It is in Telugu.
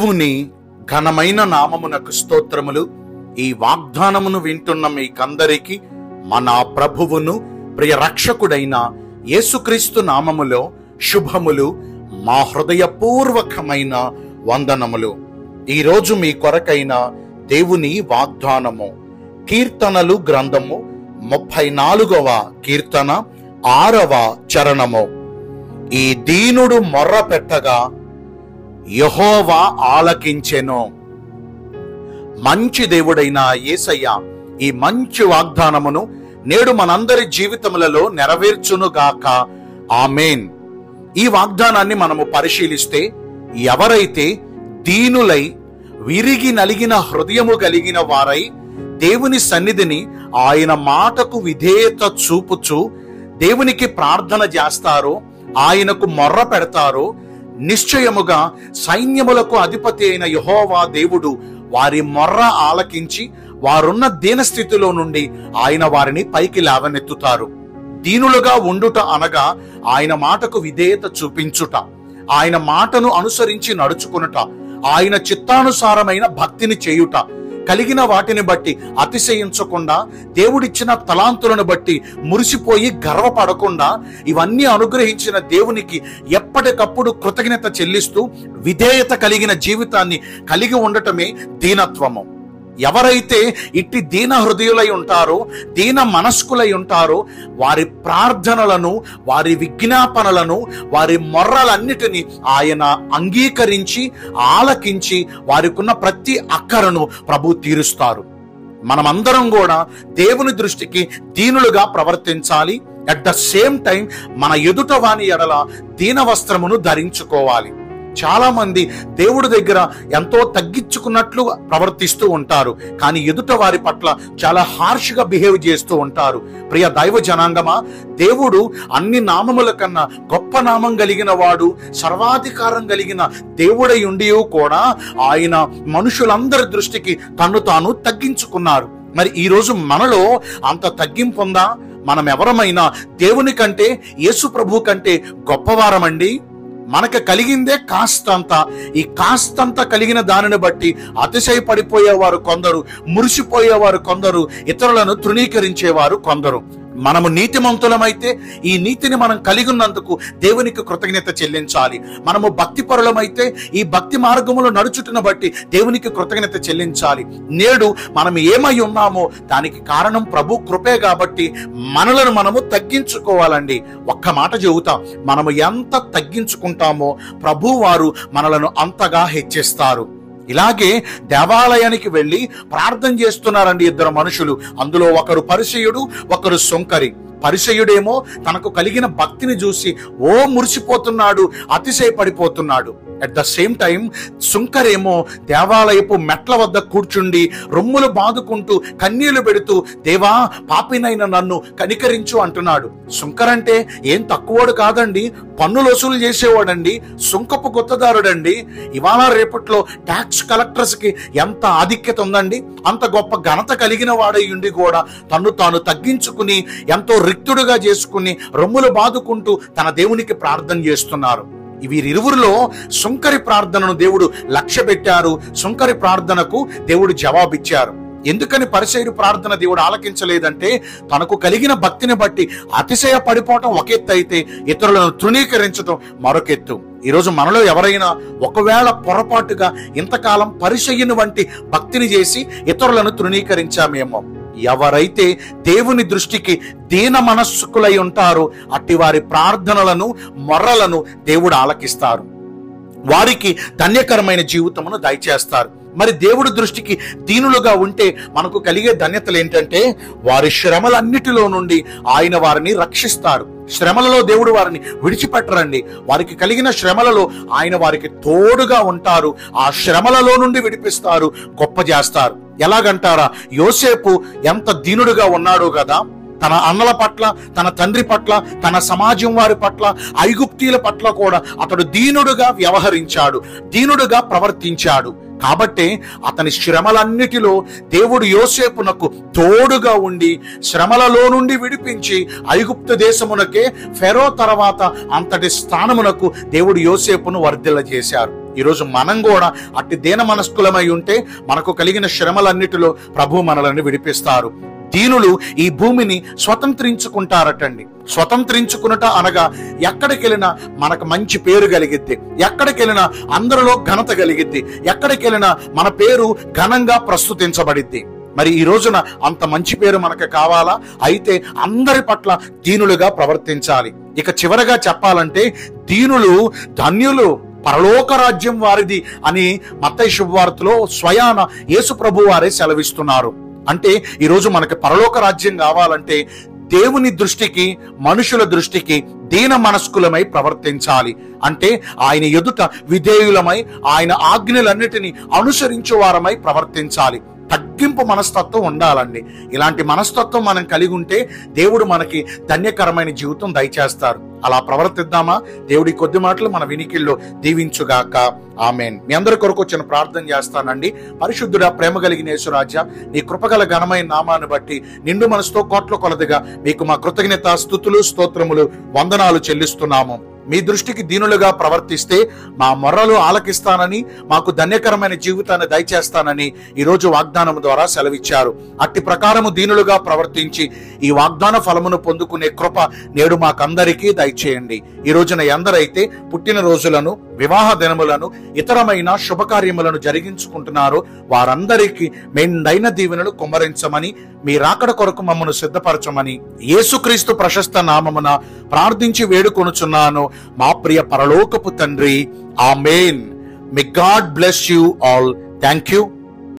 దేవుని ఘనమైన నామమునకు స్తోత్రములు ఈ వాగ్దానమును వింటున్న మీకందరికీ మన ప్రభువును ప్రియ రక్షకుడైన యేసుక్రీస్తు నామములో శుభములు మా హృదయపూర్వకమైన వందనములు ఈరోజు మీ కొరకైన దేవుని వాగ్దానము కీర్తనలు గ్రంథము ముప్పై నాలుగవ కీర్తన ఆరవ చరణము ఈ దీనుడు మొర్ర పెట్టగా యహోవా ఆలకించెను మంచి దేవుడైన యేసయ్య ఈ మంచి వాగ్దానమును నేడు మనందరి జీవితములలో నెరవేర్చునుగాక ఆమెన్ ఈ వాగ్దానాన్ని మనము పరిశీలిస్తే ఎవరైతే దీనులై విరిగి నలిగిన హృదయము కలిగిన వారై దేవుని సన్నిధిని ఆయన మాటకు విధేయత చూపుచు దేవునికి ప్రార్థన చేస్తారో ఆయనకు మొర్ర పెడతారో నిశ్చయముగా సైన్యములకు అధిపతి అయిన యహోవా దేవుడు వారి మొర్ర ఆలకించి వారున్న దీనస్థితిలో నుండి ఆయన వారిని పైకి లేవనెత్తుతారు దీనులుగా ఉండుట అనగా ఆయన మాటకు విధేయత చూపించుట ఆయన మాటను అనుసరించి నడుచుకునుట ఆయన చిత్తానుసారమైన భక్తిని చేయుట కలిగిన వాటిని బట్టి అతిశయించకుండా దేవుడిచ్చిన తలాంతులను బట్టి మురిసిపోయి గర్వపడకుండా ఇవన్నీ అనుగ్రహించిన దేవునికి ఎప్పటికప్పుడు కృతజ్ఞత చెల్లిస్తూ విధేయత కలిగిన జీవితాన్ని కలిగి ఉండటమే దీనత్వము ఎవరైతే ఇట్టి దీన హృదయులై ఉంటారో దీన మనస్కులై ఉంటారో వారి ప్రార్థనలను వారి విజ్ఞాపనలను వారి మొర్రలన్నిటినీ ఆయన అంగీకరించి ఆలకించి వారికున్న ప్రతి అక్కరను ప్రభు తీరుస్తారు మనమందరం కూడా దేవుని దృష్టికి దీనులుగా ప్రవర్తించాలి అట్ ద సేమ్ టైం మన ఎదుట వాని ఎడల దీన వస్త్రమును ధరించుకోవాలి చాలా మంది దేవుడి దగ్గర ఎంతో తగ్గించుకున్నట్లు ప్రవర్తిస్తూ ఉంటారు కానీ ఎదుట వారి పట్ల చాలా హార్ష్ గా బిహేవ్ చేస్తూ ఉంటారు ప్రియ దైవ జనాంగమా దేవుడు అన్ని నామముల కన్నా గొప్ప నామం కలిగిన వాడు సర్వాధికారం కలిగిన దేవుడై ఉండి కూడా ఆయన మనుషులందరి దృష్టికి తన్ను తాను తగ్గించుకున్నారు మరి ఈ రోజు మనలో అంత తగ్గింపు ఉందా మనం ఎవరమైనా దేవుని కంటే యేసు ప్రభు కంటే గొప్పవారమండి మనకు కలిగిందే కాస్తంత ఈ కాస్తంత కలిగిన దానిని బట్టి అతిశయపడిపోయేవారు కొందరు మురిసిపోయేవారు కొందరు ఇతరులను తృణీకరించేవారు కొందరు మనము నీతిమంతులమైతే ఈ నీతిని మనం కలిగి ఉన్నందుకు దేవునికి కృతజ్ఞత చెల్లించాలి మనము భక్తి పరులమైతే ఈ భక్తి మార్గములో నడుచుటను బట్టి దేవునికి కృతజ్ఞత చెల్లించాలి నేడు మనం ఏమై ఉన్నామో దానికి కారణం ప్రభు కృపే కాబట్టి మనలను మనము తగ్గించుకోవాలండి ఒక్క మాట చెబుతాం మనము ఎంత తగ్గించుకుంటామో ప్రభు వారు మనలను అంతగా హెచ్చిస్తారు ఇలాగే దేవాలయానికి వెళ్ళి ప్రార్థన చేస్తున్నారండి ఇద్దరు మనుషులు అందులో ఒకరు పరిచయుడు ఒకరు సొంకరి పరిచయుడేమో తనకు కలిగిన భక్తిని చూసి ఓ మురిసిపోతున్నాడు అతిశయపడిపోతున్నాడు అట్ ద సేమ్ టైం సుంకరేమో దేవాలయపు మెట్ల వద్ద కూర్చుండి రొమ్ములు బాదుకుంటూ కన్నీళ్లు పెడుతూ దేవా పాపినైన నన్ను కనికరించు అంటున్నాడు సుంకరంటే ఏం తక్కువడు కాదండి పన్నులు వసూలు చేసేవాడండి సుంకపు గుత్తదారుడండి ఇవాళ రేపట్లో ట్యాక్స్ కలెక్టర్స్ కి ఎంత ఆధిక్యత ఉందండి అంత గొప్ప ఘనత కలిగిన వాడై ఉండి కూడా తన్ను తాను తగ్గించుకుని ఎంతో రిక్తుడుగా చేసుకుని రొమ్ములు బాదుకుంటూ తన దేవునికి ప్రార్థన చేస్తున్నారు వీరిరువురిలో సుంకరి ప్రార్థనను దేవుడు లక్ష్య పెట్టారు సుంకరి ప్రార్థనకు దేవుడు జవాబిచ్చారు ఎందుకని పరిచయుడు ప్రార్థన దేవుడు ఆలకించలేదంటే తనకు కలిగిన భక్తిని బట్టి అతిశయ పడిపోవటం ఒక ఎత్తు అయితే ఇతరులను తృణీకరించడం మరొకెత్తు ఈరోజు మనలో ఎవరైనా ఒకవేళ పొరపాటుగా ఇంతకాలం పరిచయుని వంటి భక్తిని చేసి ఇతరులను తృణీకరించామేమో ఎవరైతే దేవుని దృష్టికి దీన మనస్సుకులై ఉంటారో అట్టి వారి ప్రార్థనలను మొర్రలను దేవుడు ఆలకిస్తారు వారికి ధన్యకరమైన జీవితమును దయచేస్తారు మరి దేవుడి దృష్టికి దీనులుగా ఉంటే మనకు కలిగే ధన్యతలు ఏంటంటే వారి శ్రమలన్నిటిలో నుండి ఆయన వారిని రక్షిస్తారు శ్రమలలో దేవుడు వారిని విడిచిపెట్టరండి వారికి కలిగిన శ్రమలలో ఆయన వారికి తోడుగా ఉంటారు ఆ శ్రమలలో నుండి విడిపిస్తారు గొప్ప చేస్తారు ఎలాగంటారా యోసేపు ఎంత దీనుడుగా ఉన్నాడో కదా తన అన్నల పట్ల తన తండ్రి పట్ల తన సమాజం వారి పట్ల ఐగుప్తీల పట్ల కూడా అతడు దీనుడుగా వ్యవహరించాడు దీనుడుగా ప్రవర్తించాడు కాబట్టే అతని శ్రమలన్నిటిలో దేవుడు యోసేపునకు తోడుగా ఉండి శ్రమలలో నుండి విడిపించి ఐగుప్తు దేశమునకే ఫెరో తర్వాత అంతటి స్థానమునకు దేవుడు యోసేపును వర్ధిల్ల చేశారు ఈరోజు మనం కూడా అట్టి దీన మనస్కులమై ఉంటే మనకు కలిగిన శ్రమలన్నిటిలో ప్రభు మనల్ని విడిపిస్తారు దీనులు ఈ భూమిని స్వతంత్రించుకుంటారటండి స్వతంత్రించుకున్నట అనగా ఎక్కడికి వెళ్ళినా మనకు మంచి పేరు కలిగిద్ది ఎక్కడికి వెళ్ళినా అందరిలో ఘనత కలిగిద్ది ఎక్కడికి వెళ్ళినా మన పేరు ఘనంగా ప్రస్తుతించబడిద్ది మరి ఈ రోజున అంత మంచి పేరు మనకు కావాలా అయితే అందరి పట్ల దీనులుగా ప్రవర్తించాలి ఇక చివరగా చెప్పాలంటే దీనులు ధన్యులు పరలోక రాజ్యం వారిది అని మత్తయి శుభవార్తలో స్వయాన యేసు ప్రభు వారే సెలవిస్తున్నారు అంటే ఈరోజు మనకి పరలోక రాజ్యం కావాలంటే దేవుని దృష్టికి మనుషుల దృష్టికి దీన మనస్కులమై ప్రవర్తించాలి అంటే ఆయన ఎదుట విధేయులమై ఆయన ఆజ్ఞలన్నిటినీ అనుసరించే వారమై ప్రవర్తించాలి తగ్గింపు మనస్తత్వం ఉండాలండి ఇలాంటి మనస్తత్వం మనం కలిగి ఉంటే దేవుడు మనకి ధన్యకరమైన జీవితం దయచేస్తారు అలా ప్రవర్తిద్దామా దేవుడి కొద్ది మాటలు మన వినికిల్లో దీవించుగాక ఆమెన్ మీ అందరి కొరకు వచ్చిన ప్రార్థన చేస్తానండి పరిశుద్ధుడా ప్రేమ కలిగిన యేసురాజా నీ కృపగల ఘనమైన నామాన్ని బట్టి నిండు మనసుతో కోట్ల కొలదిగా మీకు మా కృతజ్ఞత స్థుతులు స్తోత్రములు వందనాలు చెల్లిస్తున్నాము మీ దృష్టికి దీనులుగా ప్రవర్తిస్తే మా మొర్రలు ఆలకిస్తానని మాకు ధన్యకరమైన జీవితాన్ని దయచేస్తానని ఈరోజు వాగ్దానం ద్వారా సెలవిచ్చారు అట్టి ప్రకారము దీనులుగా ప్రవర్తించి ఈ వాగ్దాన ఫలమును పొందుకునే కృప నేడు మాకందరికీ దయచేయండి ఈ రోజున ఎందరైతే పుట్టిన రోజులను వివాహ దినములను ఇతరమైన శుభకార్యములను జరిగించుకుంటున్నారో వారందరికీ మెండైన దీవెనలు కుమ్మరించమని మీ రాకడ కొరకు మమ్మను సిద్ధపరచమని యేసుక్రీస్తు ప్రశస్త నామమున ప్రార్థించి వేడుకొనుచున్నాను మా ప్రియ పరలోకపు తండ్రి amen may God bless you all thank you